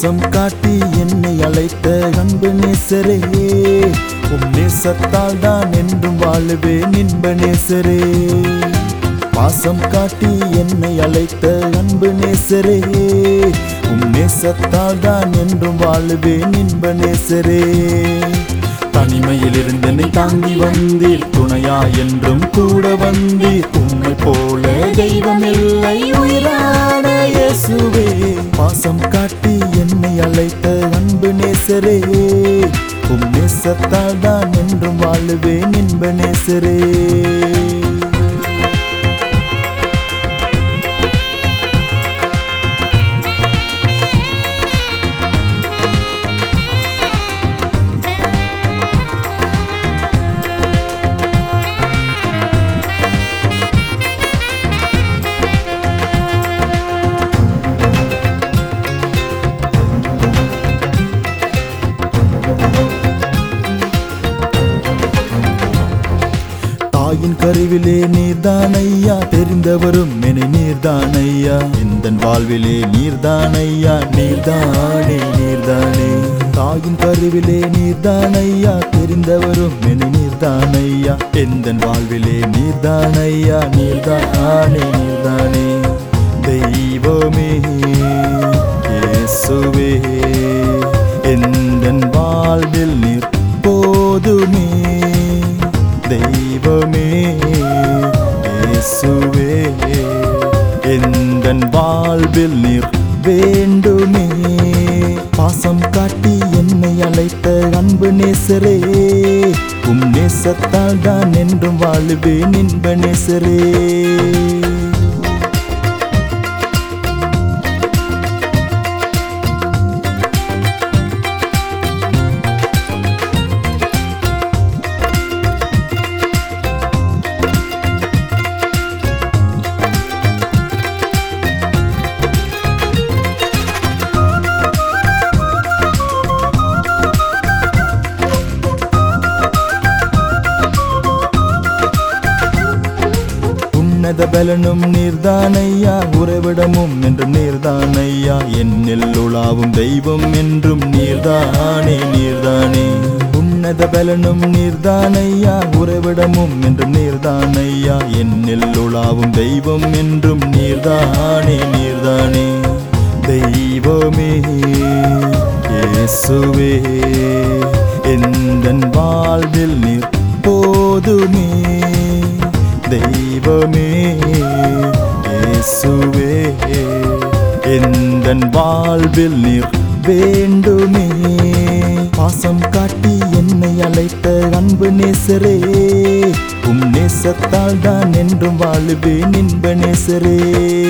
பாசம் காட்டி என்னை அழைத்த அன்பு நேசரே உம் நேசத்தால் தான் என்றும் வாழுவேன் இன்ப நேசரே பாசம் காட்டி என்னை அழைத்த அன்பு நேசரே உம் நேசத்தால் தான் என்றும் வாழுவேன் இன்ப நேசரே தனிமையில் இருந்தனை தாங்கி வந்தீர் துணையா என்றும் கூட வந்தீர் உண்மை போல தெய்வம் இல்லை உயிரான இயேசுவே பாசம் காட்டி என்னை அழைத்த அன்பு நேசரே உம் நேசத்தால் தான் என்றும் வாழுவேன் இன்ப நேசரே தாயின் கருவிலே நீர்தானையா தெரிந்தவரும் என நீர்தானையா இந்த வாழ்விலே நீர்தானையா நீர்தானே நீர்தானே தாயின் கருவிலே நீர்தானையா தெரிந்தவரும் என நீர்தானையா எந்த வாழ்விலே நீர்தானையா நீர்தானே நீர்தானே தெய்வமே இயேசுவே எந்த வாழ்வில் நீர் போதுமே தெய்வமே இயேசுவே எந்தன் வாழ்வில் நீர் வேண்டுமே பாசம் காட்டி என்னை அழைத்த அன்பு நேசரே உம் நேசத்தால் தான் என்றும் வாழுவேன் இன்ப நேசரே உன்னத பலனும் நீர்தானையா உறவிடமும் என்றும் நீர்தானையா என்னில் உலாவும் தெய்வம் என்றும் நீர்தானே நீர்தானே உன்னத பலனும் நீர்தானையா உறவிடமும் என்றும் நீர்தானையா என்னில் உலாவும் தெய்வம் என்றும் நீர்தானே நீர்தானே தெய்வமே இயேசுவே எந்தன் வாழ்வில் நீர் போதுமே தெய்வமே இயேசுவே எந்தன் வாழ்வில் நீர் வேண்டுமே பாசம் காட்டி என்னை அழைத்த அன்பு நேசரே உம் நேசத்தால் தான் என்றும் வாழுவேன் இன்ப நேசரே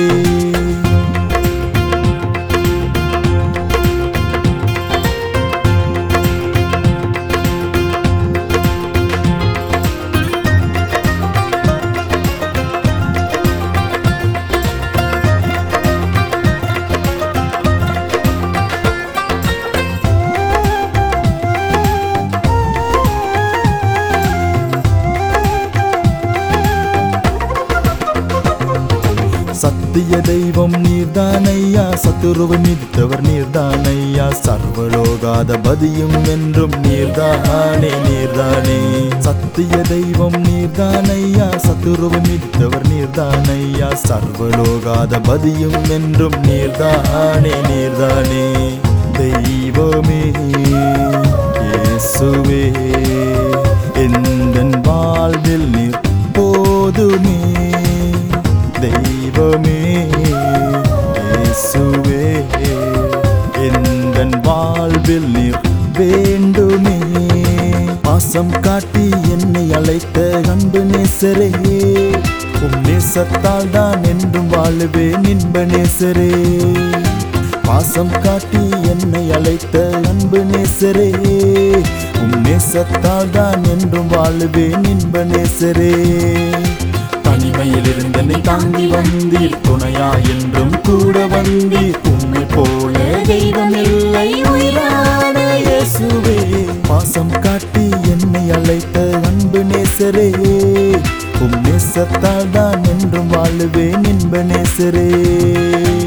சத்திய தெய்வம் நீர்தானையா சத்துருவை மிதித்தவர் நீர்தானையா சர்வலோகாத பதியும் என்றும் நீர்தானே நீர்தானே சத்திய தெய்வம் நீர்தானையா சத்துருவை மிதித்தவர் நீர்தானையா சர்வலோகாத பதியும் என்றும் நீர்தானே நீர்தானே தெய்வமே இயேசுவே எந்தன் வாழ்வில் நீர் போதுமே தெய்வமே இயேசுவே எந்தன் வாழ்வில் நீர் வேண்டுமே பாசம் காட்டி என்னை அழைத்த அன்பு நேசரே உம் நேசத்தால் தான் என்றும் வாழுவேன் இன்ப நேசரே பாசம் காட்டி என்னை அழைத்த அன்பு நேசரே உம் நேசத்தால் தான் என்றும் வாழுவேன் இன்ப நேசரே தனிமையில் இருந்தனை தாங்கி வந்தீர் துணையா என்றும் கூட வந்தீர் உண்மை போல தெய்வம் இல்லை உயிரான இயேசுவே பாசம் காட்டி என்னை அழைத்த அன்பு நேசரே உம் நேசத்தால் தான் என்றும் வாழுவேன் இன்ப நேசரே